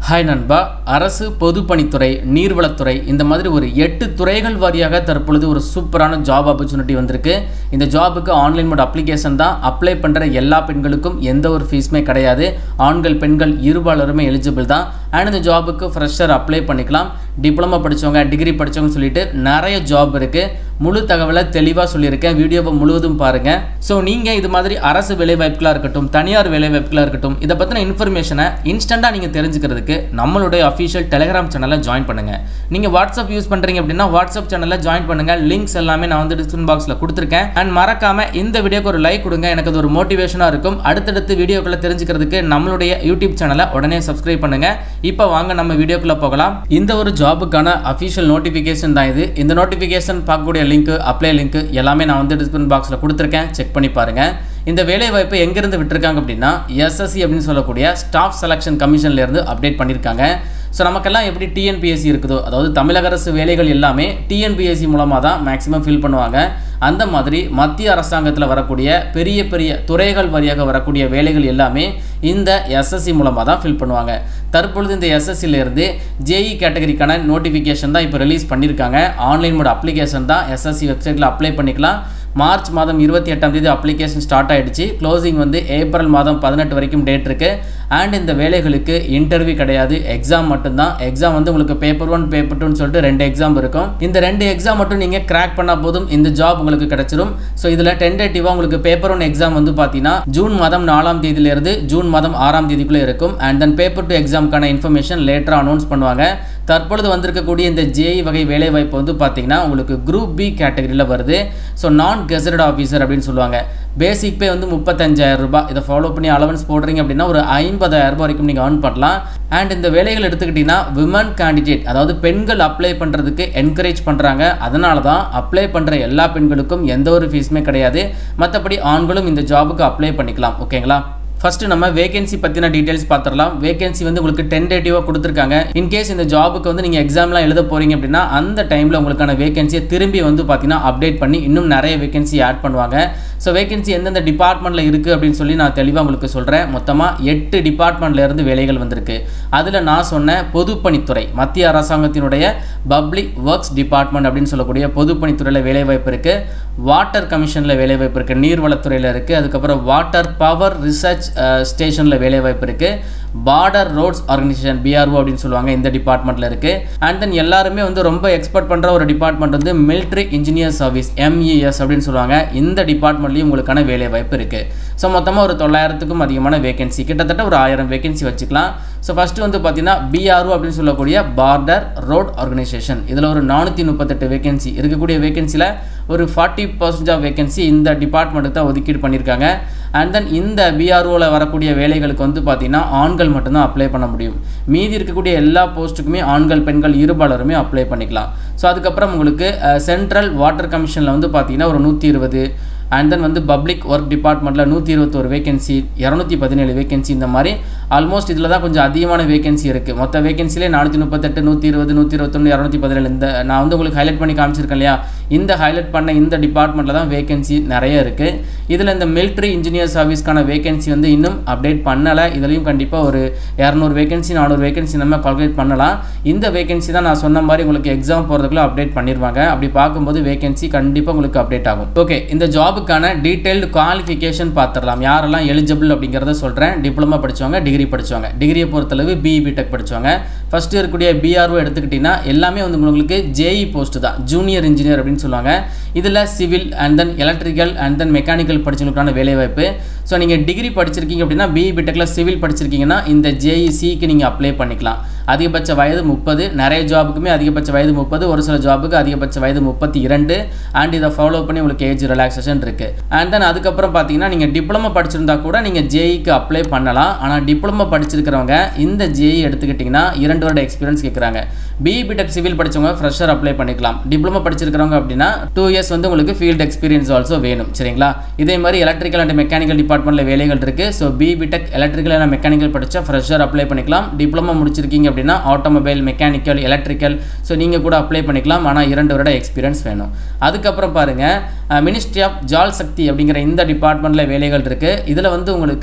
hi நண்பா அரசு பொதுப்பணித்துறை நீர்வளத்துறை இந்த மாதிரி ஒரு எட்டு துறைகள் வாரியாக தற்பொழுது ஒரு சூப்பரான ஜாப் ஆப்பர்ச்சுனிட்டி வந்திருக்கு இந்த ஜாபுக்கு ஆன்லைன் மோட் அப்ளிகேஷன் தான் அப்ளை பண்ணுற எல்லா பெண்களுக்கும் எந்த ஒரு ஃபீஸுமே கிடையாது ஆண்கள் பெண்கள் இருபாலருமே எலிஜிபிள் தான் அண்ட் இந்த ஜாபுக்கு ஃப்ரெஷர் அப்ளை பண்ணிக்கலாம் டிப்ளமோ படித்தவங்க டிகிரி படித்தவங்க சொல்லிட்டு நிறைய ஜாப் இருக்குது முழு தகவலை தெளிவாக சொல்லியிருக்கேன் வீடியோவை முழுவதும் பாருங்கள் ஸோ நீங்கள் இது மாதிரி அரசு வேலைவாய்ப்புகளாக இருக்கட்டும் தனியார் வேலைவாய்ப்புகளாக இருக்கட்டும் இதை பற்றின இன்ஃபர்மேஷனை இன்ஸ்டண்ட்டாக நீங்கள் தெரிஞ்சுக்கிறதுக்கு நம்மளுடைய அஃபிஷியல் டெலிகிராம் சேனலை ஜாயின் பண்ணுங்கள் நீங்கள் வாட்ஸ்அப் யூஸ் பண்ணுறீங்க அப்படின்னா வாட்ஸ்அப் சேனலில் ஜாயின் பண்ணுங்கள் லிங்க்ஸ் எல்லாமே நான் வந்து டிஸ்கிரிப்ஷன் பாக்ஸில் கொடுத்துருக்கேன் அண்ட் மறக்காமல் இந்த வீடியோக்கு ஒரு லைக் கொடுங்க எனக்கு அது ஒரு மோட்டிவேஷனாக இருக்கும் அடுத்தடுத்து வீடியோக்களை தெரிஞ்சுக்கிறதுக்கு நம்மளுடைய யூடியூப் சேனலை உடனே சப்ஸ்கிரைப் பண்ணுங்கள் இப்போ வாங்க நம்ம வீடியோக்குள்ளே போகலாம் இந்த ஒரு ஜாபுக்கான அஃபிஷியல் நோட்டிஃபிகேஷன் தான் இது இந்த நோட்டிஃபிகேஷன் பார்க்கக்கூடிய லிங்க் அப்ளை லிங்க் எல்லாமே நான் வந்து டிஸ்கிரிப்ஷன் பாக்ஸில் கொடுத்துருக்கேன் செக் பண்ணி பாருங்கள் இந்த வேலைவாய்ப்பு எங்கேருந்து விட்டுருக்காங்க அப்படின்னா எஸ்எஸ்சி அப்படின்னு சொல்லக்கூடிய ஸ்டாஃப் செலெக்ஷன் கமிஷன்லேருந்து அப்டேட் பண்ணியிருக்காங்க ஸோ நமக்கெல்லாம் எப்படி டிஎன்பிஎஸ்சி இருக்குதோ அதாவது தமிழக அரசு வேலைகள் எல்லாமே டிஎன்பிஎஸ்சி மூலமாக தான் மேக்ஸிமம் ஃபில் பண்ணுவாங்க அந்த மாதிரி மத்திய அரசாங்கத்தில் வரக்கூடிய பெரிய பெரிய துறைகள் வழியாக வரக்கூடிய வேலைகள் எல்லாமே இந்த எஸ்எஸ்சி மூலமாக தான் ஃபில் பண்ணுவாங்க தற்பொழுது இந்த எஸ்எஸ்சிலேருந்து ஜேஇ கேட்டகரிக்கான நோட்டிஃபிகேஷன் தான் இப்போ ரிலீஸ் பண்ணியிருக்காங்க ஆன்லைன் மோட் அப்ளிகேஷன் தான் எஸ்எஸ்சி வெப்சைட்டில் அப்ளை பண்ணிக்கலாம் மார்ச் மாதம் இருபத்தி எட்டாம் தேதி அப்ளிகேஷன் ஸ்டார்ட் ஆகிடுச்சு க்ளோசிங் வந்து ஏப்ரல் மாதம் பதினெட்டு வரைக்கும் டேட் இருக்குது அண்ட் இந்த வேலைகளுக்கு இன்டர்வியூ கிடையாது எக்ஸாம் மட்டும்தான் எக்ஸாம் வந்து உங்களுக்கு பேப்பர் ஒன் பேப்பர் டூன்னு சொல்லிட்டு ரெண்டு எக்ஸாம் இருக்கும் இந்த ரெண்டு எக்ஸாம் மட்டும் நீங்கள் கிராக் பண்ணால் போதும் இந்த ஜாப் உங்களுக்கு கிடைச்சிரும் ஸோ இதில் டென்டேட்டிவாக உங்களுக்கு பேப்பர் ஒன் எக்ஸாம் வந்து பார்த்தீங்கன்னா ஜூன் மாதம் நாலாம் தேதியிலிருந்து ஜூன் மாதம் ஆறாம் தேதிக்குள்ளே இருக்கும் அண்ட் தென் பேப்பர் டூ எக்ஸாமுக்கான இன்ஃபர்மேஷன் லேட்டராக அனௌன்ஸ் பண்ணுவாங்க தற்பொழுது வந்திருக்கக்கூடிய இந்த ஜேஇ வகை வேலைவாய்ப்பு வந்து பார்த்தீங்கன்னா உங்களுக்கு குரூப் பி கேட்டகரியில் வருது ஸோ நான் கெசடட் ஆஃபீஸர் அப்படின்னு சொல்லுவாங்க பேசிக் பே வந்து முப்பத்தஞ்சாயிரம் ரூபாய் இதை ஃபாலோ பண்ணி அலவன்ஸ் போடுறீங்க அப்படின்னா ஒரு ஐம்பதாயிரம் ரூபாய் வரைக்கும் நீங்கள் ஏர்ன் பண்ணலாம் அண்ட் இந்த வேலைகள் எடுத்துக்கிட்டிங்கன்னா விமன் கேண்டிடேட் அதாவது பெண்கள் அப்ளை பண்ணுறதுக்கு என்கரேஜ் பண்ணுறாங்க அதனால தான் அப்ளை பண்ணுற எல்லா பெண்களுக்கும் எந்த ஒரு ஃபீஸுமே கிடையாது மற்றபடி ஆண்களும் இந்த ஜாபுக்கு அப்ளை பண்ணிக்கலாம் ஓகேங்களா ஃபஸ்ட்டு நம்ம வேகன்சி பற்றின டீட்டெயில்ஸ் பார்த்துடலாம் வேகன்சி வந்து உங்களுக்கு டென்டேட்டிவாக கொடுத்துருக்காங்க இன்கேஸ் இந்த ஜாபுக்கு வந்து நீங்கள் எக்ஸாம்லாம் எழுத போகிறீங்க அப்படின்னா அந்த டைமில் உங்களுக்கான வேகன்சியை திரும்பி வந்து பார்த்தீங்கன்னா அப்டேட் பண்ணி இன்னும் நிறைய வேகன்சி ஆட் பண்ணுவாங்க ஸோ வேகன்சி எந்தெந்த டிபார்ட்மெண்ட்டில் இருக்குது அப்படின்னு சொல்லி நான் தெளிவாக உங்களுக்கு சொல்கிறேன் மொத்தமாக எட்டு டிபார்ட்மெண்ட்லேருந்து வேலைகள் வந்திருக்கு அதில் நான் சொன்ன பொதுப்பணித்துறை மத்திய அரசாங்கத்தினுடைய பப்ளிக் ஒர்க்ஸ் டிபார்ட்மெண்ட் அப்படின்னு சொல்லக்கூடிய பொதுப்பணித்துறையில் வேலைவாய்ப்பு இருக்குது வாட்டர் கமிஷனில் வேலைவாய்ப்பு இருக்குது நீர்வளத்துறையில் இருக்குது அதுக்கப்புறம் வாட்டர் பவர் ரிசர்ச் ஸ்டேஷனில் வேலைவாய்ப்பு இருக்குது பார்டர் ரோட்ஸ் ஆர்கனைசேஷன் பிஆர்ஓ அப்படின்னு சொல்லுவாங்க இந்த டிபார்ட்மெண்ட்டில் இருக்குது அண்ட் தென் எல்லாருமே வந்து ரொம்ப எக்ஸ்பெக்ட் பண்ணுற ஒரு டிபார்ட்மெண்ட் வந்து மிலிட்ரி இன்ஜினியர் சர்வீஸ் எம்இஎஸ் அப்படின்னு சொல்லுவாங்க இந்த டிபார்ட்மெண்ட்லேயும் உங்களுக்கான வேலைவாய்ப்பு இருக்குது ஸோ மொத்தமாக ஒரு தொள்ளாயிரத்துக்கும் அதிகமான வேகன்சி கிட்டத்தட்ட ஒரு ஆயிரம் வேகன்சி வச்சுக்கலாம் ஸோ ஃபஸ்ட்டு வந்து பார்த்தீங்கன்னா பிஆர்ஓ அப்படின்னு சொல்லக்கூடிய பார்டர் ரோட் ஆர்கனைசேஷன் இதில் ஒரு நானூற்றி முப்பத்தெட்டு வேகன்சி இருக்கக்கூடிய வேகன்சியில் ஒரு ஃபார்ட்டி பர்சன்ட் ஆஃப் வேகன்சி இந்த டிபார்ட்மெண்ட்டுக்கு தான் ஒதுக்கீடு பண்ணியிருக்காங்க அண்ட் தென் இந்த பிஆர்ஓவில் வரக்கூடிய வேலைகளுக்கு வந்து பார்த்திங்கன்னா ஆண்கள் மட்டும்தான் அப்ளை பண்ண முடியும் மீதி இருக்கக்கூடிய எல்லா போஸ்ட்டுக்குமே ஆண்கள் பெண்கள் இருபாலருமே அப்ளை பண்ணிக்கலாம் ஸோ அதுக்கப்புறம் உங்களுக்கு சென்ட்ரல் வாட்டர் கமிஷனில் வந்து பார்த்திங்கன்னா ஒரு நூற்றி இருபது அண்ட் தென் வந்து பப்ளிக் ஒர்க் டிபார்ட்மெண்ட்டில் நூற்றி இருபத்தோரு வேகன்சி இரநூத்தி பதினேழு வேகன்சி இந்த மாதிரி ஆல்மோஸ்ட் இதில் தான் கொஞ்சம் அதிகமான வேகன்சி இருக்குது மொத்த வேகன்சிலே நானூற்றி முப்பத்தெட்டு நூற்றி இருபது நூற்றி இருபத்தொன்று இரநூத்தி பதினேழு இந்த நான் வந்து உங்களுக்கு ஹைலைட் பண்ணி காமிச்சிருக்கேன் இல்லையா இந்த ஹைலைட் பண்ண இந்த டிபார்ட்மெண்ட்டில் தான் வேகன்சி நிறைய இருக்குது இதில் இந்த மிலிட்ரி இன்ஜினியர் சர்வீஸ்க்கான வேகன்சி வந்து இன்னும் அப்டேட் பண்ணலை இதுலேயும் கண்டிப்பாக ஒரு இரநூறு வேகன்சி நானூறு வேகன்சி நம்ம கால்குலேட் பண்ணலாம் இந்த வேகன்சி தான் நான் சொன்ன மாதிரி உங்களுக்கு எக்ஸாம் போகிறதுக்குள்ள அப்டேட் பண்ணிடுவாங்க அப்படி பார்க்கும்போது வேகன்சி கண்டிப்பாக உங்களுக்கு அப்டேட் ஆகும் ஓகே இந்த ஜாபுக்கான டீட்டெயில்டு குவாலிஃபிகேஷன் பார்த்துடலாம் யாரெல்லாம் எலிஜிபிள் அப்படிங்கிறத சொல்கிறேன் டிப்ளமா படித்தவங்க டிகிரி படித்தவங்க டிகிரியை பொறுத்தளவு பிஇ பிடெக் படித்தவங்க ஃபஸ்ட்டு இருக்கக்கூடிய பிஆர்ஓ எடுத்துக்கிட்டிங்கன்னா எல்லாமே வந்து உங்களுக்கு ஜேஇ போஸ்ட் தான் ஜூனியர் இன்ஜினியர் அப்படின்னு சொல்லுவாங்க இதில் civil and then electrical and then mechanical படிச்சவங்களுக்கான வேலைவாய்ப்பு ஸோ நீங்கள் டிகிரி படிச்சிருக்கீங்க அப்படின்னா பிஇ பிடெக்கில் சிவில் படிச்சிருக்கீங்கன்னா இந்த ஜேஇசிக்கு நீங்கள் அப்ளை பண்ணிக்கலாம் அதிகபட்ச வயது முப்பது நிறைய ஜாபுக்குமே அதிகபட்ச வயது முப்பது ஒரு சில ஜாபுக்கு அதிகபட்ச வயது முப்பத்தி இரண்டு அண்ட் இதை ஃபாலோ பண்ணி உங்களுக்கு ஏஜ் ரிலாக்ஸேஷன் இருக்குது அண்ட் தென் அதுக்கப்புறம் பார்த்தீங்கன்னா நீங்கள் டிப்ளமோ படிச்சிருந்தா கூட நீங்கள் ஜேஇக்கு அப்ளை பண்ணலாம் ஆனால் டிப்ளமோ படிச்சிருக்கிறவங்க இந்த ஜேஇ எடுத்துக்கிட்டிங்கன்னா இரண்டு வருட எக்ஸ்பீரியன்ஸ் கேட்குறாங்க பிஇ பிடெக் சிவில் படித்தவங்க ஃப்ரெஷர் அப்ளை பண்ணிக்கலாம் டிப்ளமோ படிச்சிருக்கிறவங்க அப்படின்னா டூ இயர்ஸ் வந்து உங்களுக்கு ஃபீல்டு எக்ஸ்பீரியன்ஸ் ஆல்சோ வேணும் சரிங்களா இதே மாதிரி எலக்ட்ரிக்கல் அண்ட் மெக்கானிக்கல் டிபார்ட்மெண்ட்டில் வேலைகள் இருக்குது so BE BTech electrical and mechanical படித்தா ஃப்ரெஷர் அப்ளை பண்ணிக்கலாம் டிப்ளமோ முடிச்சிருக்கீங்க அப்படின்னா ஆட்டோமொபைல் மெக்கானிக்கல் எலக்ட்ரிக்கல் ஸோ நீங்கள் கூட அப்ளை பண்ணிக்கலாம் ஆனால் இரண்டு வருட எக்ஸ்பீரியன்ஸ் வேணும் அதுக்கப்புறம் பாருங்கள் மினிஸ்ட்ரி ஆஃப் ஜால் சக்தி அப்படிங்கிற இந்த டிபார்ட்மெண்ட்டில் வேலைகள் இருக்குது இதில் வந்து உங்களுக்கு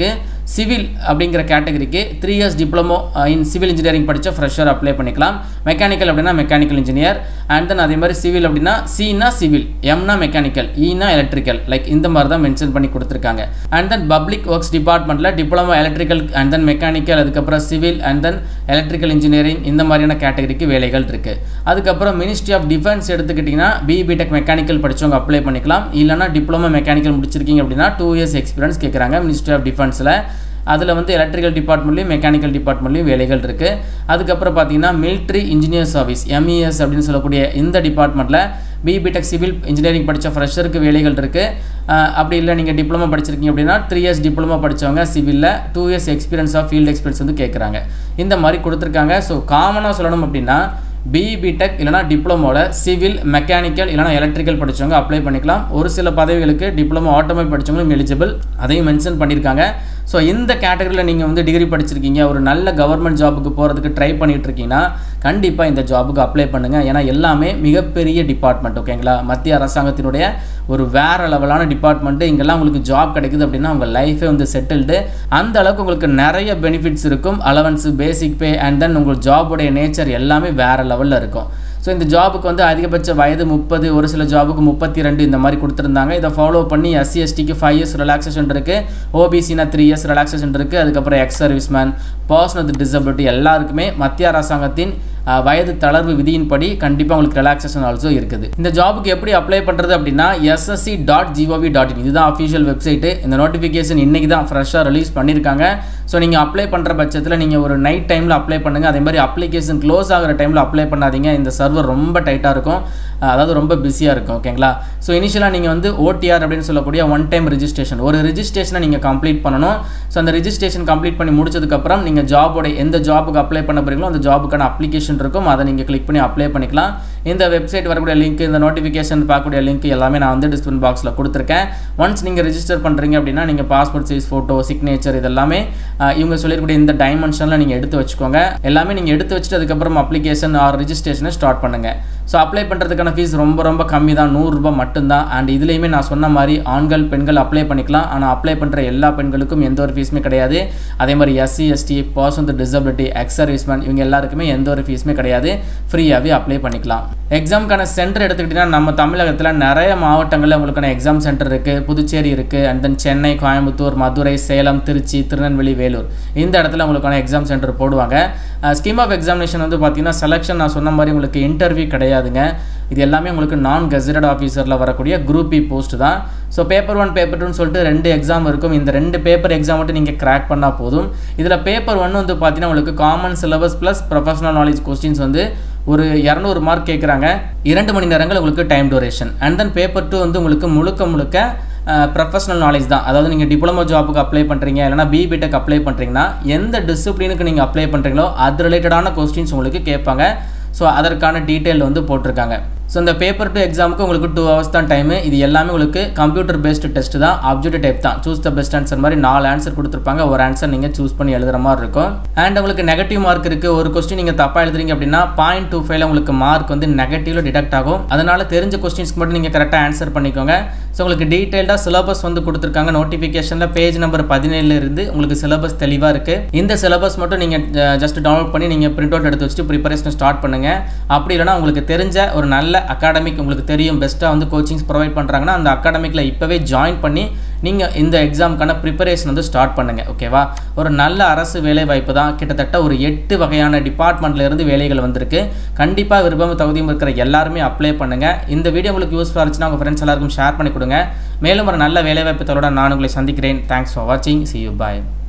சிவில் அப்படிங்கிற கேட்டகரிக்கு three years diploma in civil engineering படித்த ஃப்ரெஷர் அப்ளை பண்ணிக்கலாம் மெக்கானிக்கல் அப்படின்னா மெக்கானிக்கல் இன்ஜினியர் அண்ட் தென் அதே மாதிரி சிவில் அப்படின்னா சினா சிவில் எம்னா மெக்கானிக்கல் ஈனா எலக்ட்ரிக்கல் லைக் இந்த மாதிரி தான் மென்ஷன் பண்ணி கொடுத்துருக்காங்க அண்ட் தென் பப்ளிக் ஒர்க்ஸ் டிபார்ட்மெண்ட்டில் diploma electrical and then mechanical அதுக்கப்புறம் civil and then electrical engineering இந்த மாதிரியான கேட்டகரிக்கு வேலைகள் இருக்குது அதுக்கப்புறம் மினிஸ்ட்ரி ஆஃப் டிஃபென்ஸ் எடுத்துக்கிட்டிங்கன்னா பிபிடெக் மெக்கானிக்கல் படித்தவங்க அப்ளை பண்ணிக்கலாம் இல்லைனா டிப்ளமோ மெக்கானிக்கல் முடிச்சிருக்கீங்க அப்படின்னா டூ இயர்ஸ் எக்ஸ்பீரியன்ஸ் கேட்குறாங்க மினிஸ்ட்ரி ஆஃப் டிஃபென்ஸில் அதில் வந்து எலக்ட்ரிக்கல் டிபார்ட்மெண்ட்லையும் மெக்கானிக்கல் டிபார்ட்மெண்ட்லையும் வேலைகள் இருக்குது அதுக்கப்புறம் பார்த்தீங்கன்னா மிலிட்ரி இன்ஜினியர் சர்வீஸ் எம்இஎஸ் அப்படின்னு சொல்லக்கூடிய இந்த டிபார்ட்மெண்ட்டில் பிபிடெக் சிவில் இன்ஜினியரிங் படித்த ஃப்ரெஷருக்கு வேலைகள் இருக்குது அப்படி இல்லை நீங்கள் டிப்ளமோ படிச்சிருக்கீங்க அப்படின்னா த்ரீ இயர்ஸ் டிப்ளமோ படித்தவங்க சிவிலில் two years experience of field experience வந்து கேட்குறாங்க இந்த மாதிரி கொடுத்துருக்காங்க ஸோ காமனாக சொல்லணும் அப்படின்னா பிபிடெக் இல்லைனா டிப்ளமோவில் சிவில் மெக்கானிக்கல் இல்லைனா எலக்ட்ரிக்கல் படித்தவங்க அப்ளை பண்ணிக்கலாம் ஒரு சில பதவிகளுக்கு டிப்ளமோ ஆட்டோமொபைல் படித்தவங்களும் எலிஜிபிள் அதையும் மென்ஷன் பண்ணியிருக்காங்க ஸோ இந்த கேட்டகரியில் நீங்கள் வந்து டிகிரி படிச்சிருக்கீங்க ஒரு நல்ல கவர்மெண்ட் ஜாபுக்கு போகிறதுக்கு ட்ரை பண்ணிட்டு இருக்கீங்கன்னா கண்டிப்பாக இந்த ஜாபுக்கு அப்ளை பண்ணுங்கள் ஏன்னா எல்லாமே மிகப்பெரிய டிபார்ட்மெண்ட் ஓகேங்களா மத்திய அரசாங்கத்தினுடைய ஒரு வேறு லெவலான டிபார்ட்மெண்ட்டு இங்கெல்லாம் உங்களுக்கு ஜாப் கிடைக்குது அப்படின்னா உங்கள் லைஃபே வந்து செட்டில்டு அந்த அளவுக்கு உங்களுக்கு நிறைய பெனிஃபிட்ஸ் இருக்கும் allowance basic pay and then உங்கள் ஜாபுடைய நேச்சர் எல்லாமே வேறு லெவலில் இருக்கும் ஸோ இந்த ஜாபுக்கு வந்து அதிகபட்ச வயது முப்பது ஒரு சில ஜாபுக்கு முப்பத்தி ரெண்டு இந்த மாதிரி கொடுத்துருந்தாங்க இதை ஃபாலோ பண்ணி எஸ்சி எஸ்டிக்கு ஃபைவ் இயர்ஸ் ரிலாக்ஸேஷன் இருக்குது ஓபிசினா த்ரீ இயர்ஸ் ரிலாக்ஸேஷன் இருக்குது அதுக்கப்புறம் ex serviceman person with disability எல்லாருக்குமே மத்திய அரசாங்கத்தின் வயது தளர்வு விதியின்படி கண்டிப்பாக உங்களுக்கு ரிலாக்ஸேஷன் ஆல்சோ இருக்குது இந்த ஜாபுக்கு எப்படி அப்ளை பண்ணுறது அப்படின்னா SSC dot gov dot in இதுதான் அஃபிஷியல் வெப்சைட்டு இந்த நோட்டிஃபிகேஷன் இன்றைக்கி தான் ஃப்ரெஷ்ஷாக ரிலீஸ் பண்ணியிருக்காங்க ஸோ நீங்கள் அப்ளை பண்ணுற பட்சத்தில் நீங்கள் ஒரு நைட் டைமில் அப்ளை பண்ணுங்கள் அதே மாதிரி அப்ளிகேஷன் க்ளோஸ் ஆகிற டைமில் அப்ளை பண்ணாதீங்க இந்த சர்வர் ரொம்ப டைட்டாக இருக்கும் அதாவது ரொம்ப பிஸியாக இருக்கும் ஓகேங்களா ஸோ இனிஷியலாக நீங்கள் வந்து ஓடிஆர் அப்படின்னு சொல்லக்கூடிய ஒன் டைம் ரிஜிஸ்ட்ரேஷன் ஒரு ரிஜிஸ்ட்ரேஷனை நீங்கள் கம்ப்ளீட் பண்ணணும் ஸோ அந்த ரிஜிஸ்ட்ரேஷன் கம்ப்ளீட் பண்ணி முடிச்சதுக்கப்புறம் நீங்கள் ஜாபோட எந்த ஜாபுக்கு அப்ளை பண்ண போகிறீங்களோ அந்த ஜாபுக்கான அப்ளிகேஷன் இருக்கும் அதை நீங்கள் கிளிக் பண்ணி அப்ளை பண்ணிக்கலாம் இந்த வெப்சைட் வரக்கூடிய லிங்க் இந்த நோட்டிஃபிகேஷன் பார்க்கக்கூடிய லிங்க் எல்லாமே நான் வந்து டிஸ்கிரிப்ஷன் பாக்ஸில் கொடுத்துருக்கேன் ஒன்ஸ் நீங்கள் ரிஜிஸ்டர் பண்ணுறீங்க அப்படின்னா நீங்கள் பாஸ்போர்ட் சைஸ் ஃபோட்டோ சிக்னேச்சர் இதெல்லாமே இவங்க சொல்லியிருக்கக்கூடிய இந்த டைமென்ஷனில் நீங்கள் எடுத்து வச்சுக்கோங்க எல்லாமே நீங்கள் எடுத்து வச்சுட்டு அதுக்கப்புறம் அப்ளிகேஷன் ஆர் ரிஜிஸ்ட்ரேஷனை ஸ்டார்ட் பண்ணுங்கள் ஸோ அப்ளை பண்ணுறதுக்கான ஃபீஸ் ரொம்ப ரொம்ப கம்மி தான் நூறுரூபா மட்டும்தான் அண்ட் இதுலேயுமே நான் சொன்ன மாதிரி ஆண்கள் பெண்கள் அப்ளை பண்ணிக்கலாம் ஆனால் அப்ளை பண்ணுற எல்லா பெண்களுக்கும் எந்த ஒரு ஃபீஸுமே கிடையாது அதே மாதிரி SC ST person with disability ex serviceman இவங்க எல்லாருக்குமே எந்த ஒரு ஃபீஸுமே கிடையாது ஃப்ரீயாகவே அப்ளை பண்ணிக்கலாம் எக்ஸாமுக்கான சென்டர் எடுத்துக்கிட்டிங்கன்னா நம்ம தமிழகத்தில் நிறைய மாவட்டங்களில் உங்களுக்கான எக்ஸாம் சென்டர் இருக்குது புதுச்சேரி இருக்குது அண்ட் தென் சென்னை கோயம்புத்தூர் மதுரை சேலம் திருச்சி திருநெல்வேலி வேலூர் இந்த இடத்துல உங்களுக்கான எக்ஸாம் சென்டர் போடுவாங்க ஸ்கீம் ஆஃப் எக்ஸாமினேஷன் வந்து பார்த்தீங்கன்னா செலெக்ஷன் நான் சொன்ன மாதிரி உங்களுக்கு இன்டர்வியூ கிடையாதுங்க இது எல்லாமே உங்களுக்கு நான் கெசடட் ஆஃபீஸரில் வரக்கூடிய குரூப் பி போஸ்ட் தான் ஸோ பேப்பர் ஒன் பேப்பர் டூன்னு சொல்லிட்டு ரெண்டு எக்ஸாம் இருக்கும் இந்த ரெண்டு பேப்பர் எக்ஸாம் மட்டும் நீங்கள் கிராக் பண்ணால் போதும் இதில் பேப்பர் ஒன் வந்து பார்த்தீங்கன்னா உங்களுக்கு common syllabus plus professional knowledge questions வந்து ஒரு இரநூறு மார்க் கேட்குறாங்க இரண்டு மணி நேரங்கள் உங்களுக்கு time duration and then paper two வந்து உங்களுக்கு முழுக்க முழுக்க ப்ரொஃபஷனல் நாலேஜ் தான் அதாவது நீங்கள் டிப்ளமோ ஜாபுக்கு அப்ளை பண்ணுறீங்க இல்லைனா பிபிடெக் அப்ளை பண்ணுறீங்கன்னா எந்த டிசிப்ளினுக்கு நீங்கள் அப்ளை பண்ணுறீங்களோ அது ரிலேட்டடான கொஸ்டின்ஸ் உங்களுக்கு கேட்பாங்க ஸோ அதற்கான டீட்டெயில் வந்து போட்டிருக்காங்க ஸோ இந்த பேப்பர் டூ எக்ஸாமுக்கு உங்களுக்கு டூ ஹவர்ஸ் தான் டைமு இது எல்லாமே உங்களுக்கு கம்ப்யூட்டர் பேஸ்டு டெஸ்ட் தான் ஆப்ஜெக்டிவ் டைப் தான் சூஸ் த பெஸ்ட் ஆன்சர் மாதிரி நாலு ஆன்சர் கொடுத்துருப்பாங்க ஒரு ஆன்சர் நீங்கள் சூஸ் பண்ணி எழுதுற மாதிரி இருக்கும் அண்ட் உங்களுக்கு நெகட்டிவ் மார்க் இருக்குது ஒரு கொஸ்டின் நீங்கள் தப்பாக எழுதுறீங்க அப்படின்னா பாயிண்ட் டூ ஃபைவ்ல உங்களுக்கு மார்க் வந்து நெகட்டிவ்ல டிடெக்ட் ஆகும் அதனால தெரிஞ்ச கொஸ்டின்ஸ்க்கு மட்டும் நீங்கள் கரெக்டாக ஆன்சர் பண்ணிக்கோங்க ஸோ உங்களுக்கு டீட்டெயில்டாக சிலபஸ் வந்து கொடுத்துருக்காங்க நோட்டிஃபிகேஷனில் பேஜ் நம்பர் பதினேழுல இருந்து உங்களுக்கு சிலபஸ் தெளிவாக இருக்குது இந்த சிலபஸ் மட்டும் நீங்கள் ஜஸ்ட் டவுன்லோட் பண்ணி நீங்கள் பிரிண்ட் அவுட் எடுத்து வச்சுட்டு ப்ரிப்பரேஷன் ஸ்டார்ட் பண்ணுங்கள் அப்படி இல்லைனா உங்களுக்கு தெரிஞ்ச ஒரு நல்ல அகாடமிக் உங்களுக்கு தெரியும் பெஸ்ட்டாக வந்து கோச்சிங்ஸ் ப்ரொவைட் பண்ணுறாங்கன்னா அந்த அகாடமிக்கில் இப்போவே ஜாயின் பண்ணி நீங்கள் இந்த எக்ஸாமுக்கான ப்ரிப்பரேஷன் வந்து ஸ்டார்ட் பண்ணுங்கள் ஓகேவா ஒரு நல்ல அரசு வேலை வாய்ப்பு தான் கிட்டத்தட்ட ஒரு எட்டு வகையான டிபார்ட்மெண்ட்லேருந்து வேலைகள் வந்திருக்கு கண்டிப்பாக விருப்பம் தகுதியும் இருக்கிற எல்லாருமே அப்ளை பண்ணுங்கள் இந்த வீடியோ உங்களுக்கு யூஸ்ஃபுல்லாக இருந்துச்சுன்னா உங்கள் ஃப்ரெண்ட்ஸ் எல்லாருக்கும் ஷேர் பண்ணி கொடுங்க மேலும் ஒரு நல்ல வேலைவாய்ப்பு தரோட நான் உங்களை சந்திக்கிறேன் தேங்க்ஸ் ஃபார் வாட்சிங் சி யூ பாய்